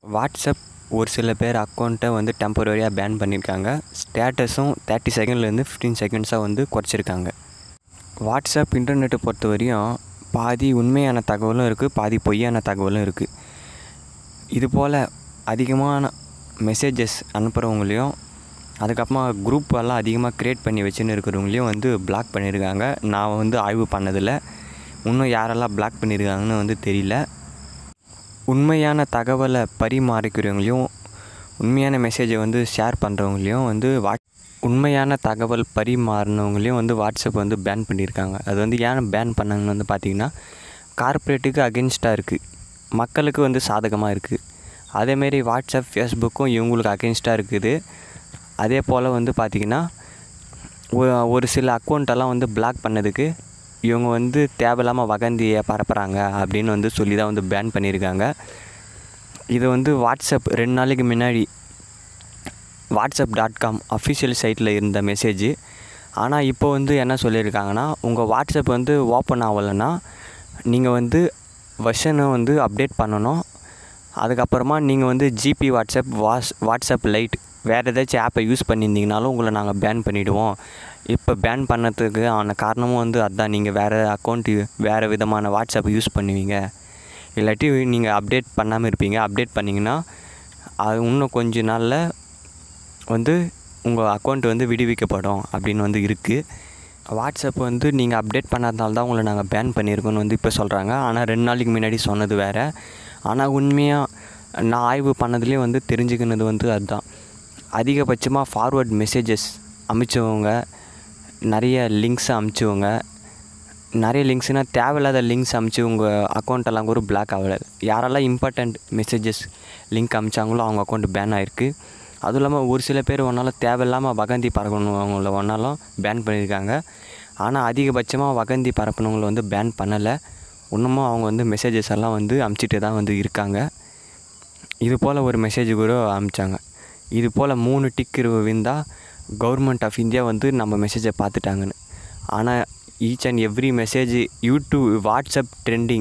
WhatsApp ஒரு சில பேர் அக்கௌண்ட்டை வந்து டெம்பரரியாக பேன் பண்ணியிருக்காங்க ஸ்டேட்டஸும் தேர்ட்டி செகண்ட்லேருந்து ஃபிஃப்டீன் செகண்ட்ஸாக வந்து குறைச்சிருக்காங்க வாட்ஸ்அப் இன்டர்நெட்டை பொறுத்த வரையும் பாதி உண்மையான தகவலும் இருக்குது பாதி பொய்யான தகவலும் இருக்குது இது போல் அதிகமான மெசேஜஸ் அனுப்புகிறவங்களையும் அதுக்கப்புறமா குரூப் எல்லாம் அதிகமாக க்ரியேட் பண்ணி வச்சுன்னு இருக்கிறவங்களையும் வந்து பிளாக் பண்ணியிருக்காங்க நான் வந்து ஆய்வு பண்ணதில் இன்னும் யாரெல்லாம் பிளாக் பண்ணியிருக்காங்கன்னு வந்து தெரியல உண்மையான தகவலை பரிமாறிக்கிறவங்களையும் உண்மையான மெசேஜை வந்து ஷேர் பண்ணுறவங்களையும் வந்து வாட் உண்மையான தகவல் பரிமாறினவங்களையும் வந்து வாட்ஸ்அப் வந்து பேன் பண்ணியிருக்காங்க அது வந்து ஏன் பேன் பண்ணாங்கன்னு வந்து பார்த்திங்கன்னா கார்ப்பரேட்டுக்கு அகென்ஸ்டாக இருக்குது மக்களுக்கு வந்து சாதகமாக இருக்குது அதேமாரி வாட்ஸ்அப் ஃபேஸ்புக்கும் இவங்களுக்கு அகென்ஸ்டாக இருக்குது அதே போல் வந்து பார்த்திங்கன்னா ஒ- ஒரு சில அக்கௌண்ட்டெல்லாம் வந்து பிளாக் பண்ணதுக்கு இவங்க வந்து தேவையில்லாமல் வதந்தியை பரப்புகிறாங்க அப்படின்னு வந்து சொல்லி தான் வந்து பேன் பண்ணியிருக்காங்க இது வந்து வாட்ஸ்அப் ரெண்டு நாளைக்கு முன்னாடி வாட்ஸ்அப் டாட் காம் அஃபிஷியல் சைட்டில் இருந்த மெசேஜ் ஆனால் இப்போ வந்து என்ன சொல்லியிருக்காங்கன்னா உங்கள் வாட்ஸ்அப் வந்து ஓப்பன் ஆகலைன்னா நீங்கள் வந்து வெர்ஷனை வந்து அப்டேட் பண்ணணும் அதுக்கப்புறமா நீங்கள் வந்து GB WhatsApp whats WhatsApp lite வேறு ஏதாச்சும் ஆப்பை யூஸ் பண்ணியிருந்தீங்கனாலும் உங்களை நாங்கள் பேன் பண்ணிவிடுவோம் இப்போ பேன் பண்ணதுக்கு ஆன காரணமும் வந்து அதுதான் நீங்கள் வேறு அக்கௌண்ட்டு வேறு விதமான வாட்ஸ்அப் யூஸ் பண்ணுவீங்க இல்லாட்டி நீங்கள் அப்டேட் பண்ணாமல் இருப்பீங்க அப்டேட் பண்ணிங்கன்னா அது இன்னும் கொஞ்ச நாளில் வந்து உங்கள் அக்கௌண்ட் வந்து விடுவிக்கப்படும் அப்படின்னு வந்து இருக்குது வாட்ஸ்அப் வந்து நீங்கள் அப்டேட் பண்ணாதனால தான் உங்களை நாங்கள் பேன் பண்ணியிருக்கோன்னு வந்து இப்போ சொல்கிறாங்க ஆனால் ரெண்டு நாளைக்கு முன்னாடி சொன்னது வேறு ஆனால் உண்மையாக நான் ஆய்வு பண்ணதுலேயும் வந்து தெரிஞ்சுக்கினது வந்து அதுதான் அதிகபட்சமாக ஃபார்வர்ட் மெசேஜஸ் அமுச்சவங்க நிறைய லிங்க்ஸ் அமுச்சவங்க நிறைய லிங்க்ஸ்னால் தேவையில்லாத லிங்க்ஸ் அமுச்சு உங்கள் அக்கௌண்ட்டெல்லாம் கூட பிளாக் ஆகலை யாரெல்லாம் இம்பார்ட்டண்ட் மெசேஜஸ் லிங்க் அமிச்சாங்களோ அவங்க அக்கௌண்ட் பேன் ஆகிருக்கு அதுவும் இல்லாமல் ஒரு சில பேர் ஒன்றாலும் தேவையில்லாமல் வகந்தி பரப்பணும் அவங்கள ஒன்றாலும் பேன் பண்ணியிருக்காங்க ஆனால் அதிகபட்சமாக வகந்தி பரப்புனவங்கள வந்து பேன் பண்ணலை இன்னமும் அவங்க வந்து மெசேஜஸ் எல்லாம் வந்து அமுச்சிட்டு தான் வந்து இருக்காங்க இது போல் ஒரு மெசேஜ் கூட அனுப்பிச்சாங்க இது போல் மூணு டிக் விழுந்தால் கவர்மெண்ட் ஆஃப் இந்தியா வந்து நம்ம மெசேஜை பார்த்துட்டாங்கன்னு ஆனால் each and every message YouTube WhatsApp trending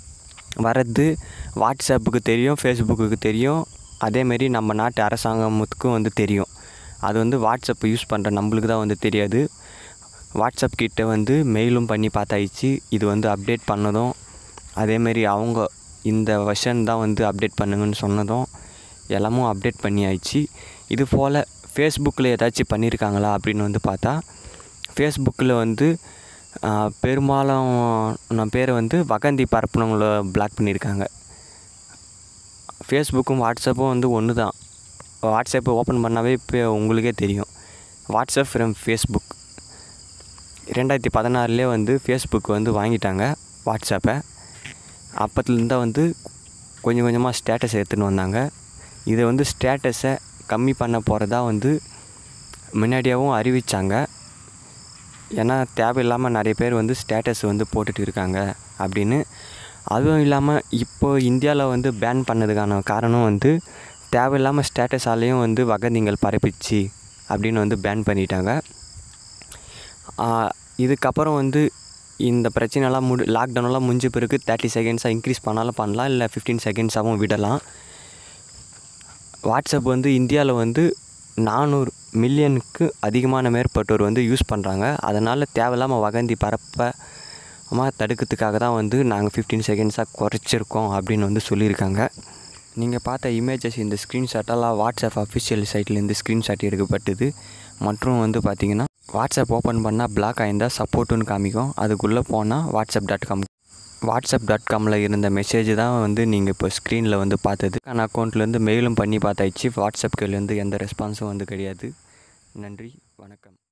வர்றது வாட்ஸ்அப்புக்கு தெரியும் ஃபேஸ்புக்குக்கு தெரியும் அதேமாரி நம்ம நாட்டு அரசாங்கத்துக்கும் வந்து தெரியும் அது வந்து வாட்ஸ்அப் யூஸ் பண்ணுற நம்மளுக்கு தான் வந்து தெரியாது வாட்ஸ்அப் கிட்ட வந்து மெயிலும் பண்ணி பார்த்தாயிடுச்சு இது வந்து அப்டேட் பண்ணதும் அதேமாரி அவங்க இந்த வெர்ஷன் தான் வந்து அப்டேட் பண்ணுங்கன்னு சொன்னதும் எல்லாமும் அப்டேட் பண்ணி ஆயிடுச்சு இது போல் ஃபேஸ்புக்கில் ஏதாச்சும் பண்ணியிருக்காங்களா அப்படின்னு வந்து பார்த்தா ஃபேஸ்புக்கில் வந்து ஆஹ், பெரும்பாலான பேரை வந்து வகந்தி பரப்புனவங்கள பிளாக் பண்ணியிருக்காங்க ஃபேஸ்புக்கும் வாட்ஸ்அப்பும் வந்து ஒன்று தான் வாட்ஸ்அப்பை ஓப்பன் பண்ணாவே இப்போ உங்களுக்கே தெரியும் வாட்ஸ்அப் ஃப்ரம் ஃபேஸ்புக் ரெண்டாயிரத்தி பதினாறுலேயே வந்து ஃபேஸ்புக் வந்து வாங்கிட்டாங்க வாட்ஸ்அப்பை அப்பத்துலேருந்து தான் வந்து கொஞ்சம் கொஞ்சமாக ஸ்டேட்டஸ் எடுத்துன்னு வந்தாங்க இதை வந்து ஸ்டேட்டஸை கம்மி பண்ண போகிறதா வந்து முன்னாடியாகவும் அறிவித்தாங்க ஏன்னா தேவையில்லாமல் நிறைய பேர் வந்து ஸ்டேட்டஸ் வந்து போட்டுட்டு இருக்காங்க அப்படின்னு அதுவும் இல்லாமல் இப்போ இந்தியாவில் வந்து பேன் பண்ணதுக்கான காரணம் வந்து தேவையில்லாமல் ஸ்டேட்டஸாலேயும் வந்து வகதிங்கள் பரப்பிச்சு அப்படின்னு வந்து பேன் பண்ணிட்டாங்க ஆஹ் இதுக்கப்புறம் வந்து இந்த பிரச்சனைலாம் முடி லாக்டவுனெல்லாம் முடிஞ்ச பிறகு தேர்ட்டி செகண்ட்ஸாக இன்க்ரீஸ் பண்ணாலும் பண்ணலாம் இல்லை ஃபிஃப்டீன் செகண்ட்ஸாகவும் விடலாம் வாட்ஸ்அப் வந்து இந்தியாவில் வந்து நானூறு மில்லியனுக்கு அதிகமான மேற்பட்டோர் வந்து யூஸ் பண்ணுறாங்க அதனால் தேவையில்லாமல் வகந்தி பரப்ப தடுக்கிறதுக்காக தான் வந்து நாங்கள் ஃபிஃப்டீன் செகண்ட்ஸாக குறைச்சிருக்கோம் அப்படின்னு வந்து சொல்லியிருக்காங்க நீங்கள் பார்த்த இமேஜஸ் இந்த ஸ்க்ரீன்ஷாட்டெல்லாம் வாட்ஸ்அப் அஃபிஷியல் சைட்லேருந்து ஸ்க்ரீன்ஷாட் எடுக்கப்பட்டது மற்றும் வந்து பார்த்தீங்கன்னா வாட்ஸ்அப் ஓப்பன் பண்ணால் பிளாக் ஆயிருந்தால் சப்போர்ட்டுன்னு காமிக்கும் அதுக்குள்ளே போனால் WhatsApp dot com WhatsApp dot காமில் இருந்த மெசேஜ் தான் வந்து நீங்கள் இப்போ ஸ்க்ரீனில் வந்து பார்த்தது அந்த அக்கௌண்ட்லேருந்து மெயிலும் பண்ணி பார்த்தாச்சு வாட்ஸ்அப்லேருந்து எந்த ரெஸ்பான்ஸும் வந்து கிடையாது நன்றி வணக்கம்